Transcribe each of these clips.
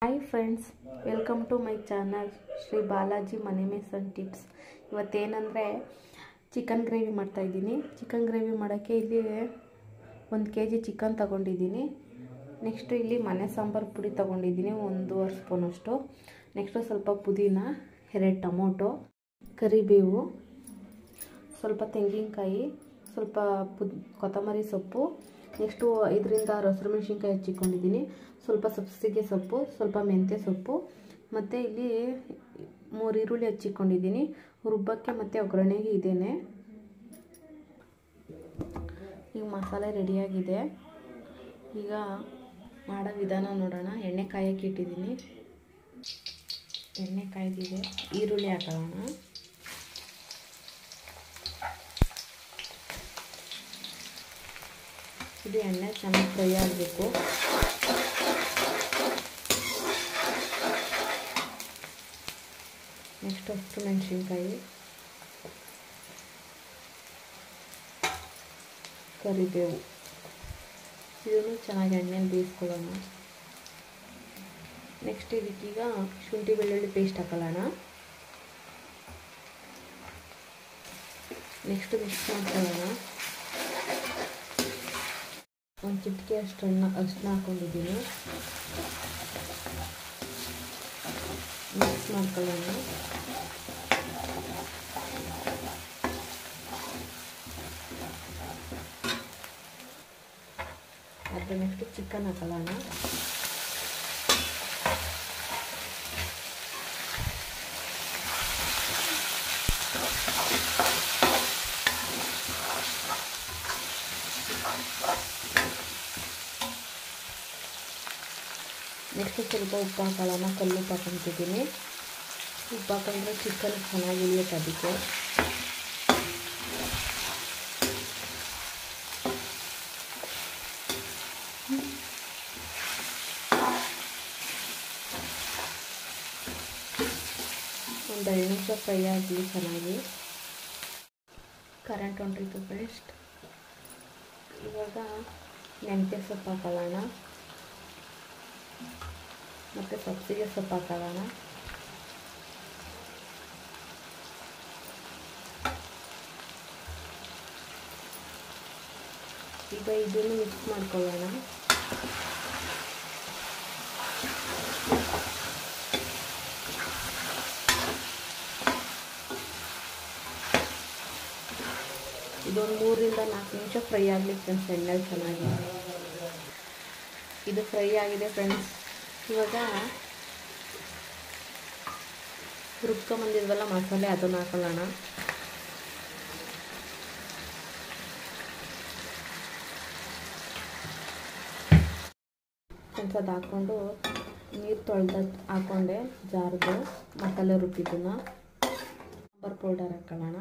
hi friends welcome to my channel Shri Balaji ಮನೆ mason tips ಇವತ್ತೇನೆಂದರೆ chicken gravy ಮಾಡ್ತಾಯಿದ್ದೀನಿ chicken gravy ಮಾಡೋಕ್ಕೆ ಇಲ್ಲಿ ಒಂದು ಕೆ ಜಿ ಚಿಕನ್ ತಗೊಂಡಿದ್ದೀನಿ ನೆಕ್ಸ್ಟು ಇಲ್ಲಿ ಮನೆ ಸಾಂಬಾರು ಪುಡಿ ತಗೊಂಡಿದ್ದೀನಿ ಒಂದೂವರೆ ಸ್ಪೂನಷ್ಟು ನೆಕ್ಸ್ಟು ಸ್ವಲ್ಪ ಪುದೀನ ಎರಡು ಟೊಮೊಟೊ ಕರಿಬೇವು ಸ್ವಲ್ಪ ತೆಂಗಿನಕಾಯಿ ಸ್ವಲ್ಪ ಪುದ್ ಕೊತ್ತಂಬರಿ ಸೊಪ್ಪು ನೆಕ್ಸ್ಟು ಐದರಿಂದ ಆರು ಹಸಿರು ಮೆಣಸಿನ್ಕಾಯಿ ಹಚ್ಚಿಕೊಂಡಿದ್ದೀನಿ ಸ್ವಲ್ಪ ಸಬ್ಸಿಗೆ ಸೊಪ್ಪು ಸ್ವಲ್ಪ ಮೆಂತ್ಯ ಸೊಪ್ಪು ಮತ್ತು ಇಲ್ಲಿ ಮೂರು ಈರುಳ್ಳಿ ಹಚ್ಚಿಕೊಂಡಿದ್ದೀನಿ ರುಬ್ಬಕ್ಕೆ ಮತ್ತು ಒಗ್ಗರಣೆಗೆ ಇದೇನೆ ಈಗ ಮಸಾಲೆ ರೆಡಿಯಾಗಿದೆ ಈಗ ಮಾಡೋ ವಿಧಾನ ನೋಡೋಣ ಎಣ್ಣೆ ಕಾಯಕ್ಕೆ ಇಟ್ಟಿದ್ದೀನಿ ಎಣ್ಣೆ ಕಾಯ್ದಿದೆ ಈರುಳ್ಳಿ ಹಾಕೊಳ್ಳೋಣ ಇದು ಎಣ್ಣೆ ಚೆನ್ನಾಗಿ ಫ್ರೈ ಆಗಬೇಕು ನೆಕ್ಸ್ಟ್ ಹಸಿರು ಮೆಣಸಿನ್ಕಾಯಿ ಕರಿಬೇವು ಇದನ್ನು ಚೆನ್ನಾಗಿ ಎಣ್ಣೆಲಿ ಬೇಯಿಸ್ಕೊಳ್ಳೋಣ ನೆಕ್ಸ್ಟ್ ಇದಕ್ಕೀಗ ಶುಂಠಿ ಬೆಳ್ಳುಳ್ಳಿ ಪೇಸ್ಟ್ ಹಾಕೊಳ್ಳೋಣ ನೆಕ್ಸ್ಟ್ ಮಿಕ್ಸ್ ಮಾಡ್ಕೊಳ್ಳೋಣ ಒಂದು ಚಿಟಿಕೆ ಅಷ್ಟು ಅನ್ನ ಅಷ್ಟನ್ನ ಹಾಕೊಂಡಿದ್ದೀನಿ ಮಿಕ್ಸ್ ಮಾಡ್ಕೊಳ್ಳೋಣ ಅದ್ರ ನೆಕ್ಸ್ಟ್ ಚಿಕನ್ ಹಾಕೊಳ್ಳೋಣ ನೆಕ್ಸ್ಟ್ ಸ್ವಲ್ಪ ಉಪ್ಪು ಹಾಕೊಳ್ಳೋಣ ಕಲ್ಲು ಉಪ್ಪು ಹಾಕೊಂತಿದ್ದೀನಿ ಉಪ್ಪು ಹಾಕೊಂಡ್ರೆ ಚಿಕನ್ ಚೆನ್ನಾಗಿ ಇಳಿಯುತ್ತೆ ಅದಕ್ಕೆ ಒಂದು ಐದು ನಿಮಿಷ ಫ್ರೈ ಆಗಲಿ ಚೆನ್ನಾಗಿ ಕರೆಂಟ್ ಹೊಂಟಿತ್ತು ಬೆಸ್ಟ್ ಇವಾಗ ಮೆಂತ್ಯ ಸೊಪ್ಪು ಹಾಕೊಳ್ಳೋಣ ಮತ್ತು ಸಬ್ಸಿಗೆ ಸೊಪ್ಪು ಹಾಕೊಳ್ಳೋಣ ಈಗ ಇದನ್ನು ಮಿಕ್ಸ್ ಮಾಡ್ಕೊಳ್ಳೋಣ ಇದೊಂದು ಮೂರಿಂದ ನಾಲ್ಕು ನಿಮಿಷ ಫ್ರೈ ಆಗಲಿ ಫ್ರೆಂಡ್ಸ್ ಎಣ್ಣೆಲಿ ಚೆನ್ನಾಗಿ ಇದು ಫ್ರೈ ಆಗಿದೆ ಫ್ರೆಂಡ್ಸ್ ಇವಾಗ ರುಬ್ಕೊಂಬಂದಿದ್ವಲ್ಲ ಮಸಾಲೆ ಅದನ್ನು ಹಾಕೊಳ್ಳೋಣ ಫ್ರೆಂಡ್ಸ್ ಅದು ಹಾಕ್ಕೊಂಡು ನೀರು ತೊಳೆದ ಹಾಕ್ಕೊಂಡೆ ಜಾರ್ದು ಮಸಾಲೆ ರುಬ್ಬಿದ್ದನ್ನ ಸಾಂಬಾರು ಪೌಡರ್ ಹಾಕೊಳ್ಳೋಣ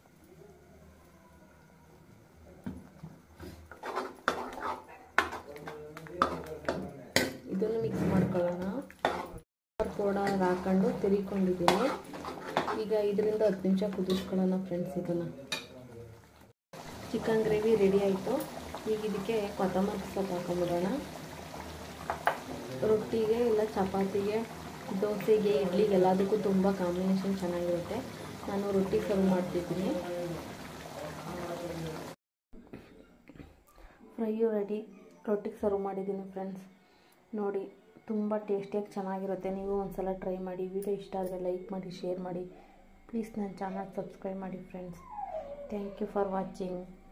ಇದನ್ನು ಮಿಕ್ಸ್ ಮಾಡ್ಕೊಳ್ಳೋಣ ಪೌಡರ್ ಹಾಕೊಂಡು ತಿರಿಕೊಂಡಿದ್ದೀನಿ ಈಗ ಇದರಿಂದ ಹತ್ತು ನಿಮಿಷ ಕುದಿಸ್ಕೊಳ್ಳೋಣ ಫ್ರೆಂಡ್ಸ್ ಇದನ್ನು ಚಿಕನ್ ಗ್ರೇವಿ ರೆಡಿ ಆಯಿತು ಈಗ ಇದಕ್ಕೆ ಕೊತ್ತಂಬರಿ ಸೊಪ್ಪು ಹಾಕೊಂಬಿಡೋಣ ರೊಟ್ಟಿಗೆ ಇಲ್ಲ ಚಪಾತಿಗೆ ದೋಸೆಗೆ ಇಡ್ಲಿಗೆ ಎಲ್ಲದಕ್ಕೂ ತುಂಬ ಕಾಂಬಿನೇಷನ್ ಚೆನ್ನಾಗಿರುತ್ತೆ ನಾನು ರೊಟ್ಟಿ ಸರ್ವ್ ಮಾಡ್ತಿದ್ದೀನಿ ಫ್ರೈಯು ರೆಡಿ ರೊಟ್ಟಿಗೆ ಸರ್ವ್ ಮಾಡಿದ್ದೀನಿ ಫ್ರೆಂಡ್ಸ್ ನೋಡಿ ತುಂಬ ಟೇಸ್ಟಿಯಾಗಿ ಚೆನ್ನಾಗಿರುತ್ತೆ ನೀವು ಒಂದು ಸಲ ಟ್ರೈ ಮಾಡಿ ವಿಡಿಯೋ ಇಷ್ಟ ಆದರೆ ಲೈಕ್ ಮಾಡಿ ಶೇರ್ ಮಾಡಿ ಪ್ಲೀಸ್ ನನ್ನ ಚಾನಲ್ ಸಬ್ಸ್ಕ್ರೈಬ್ ಮಾಡಿ friends thank you for watching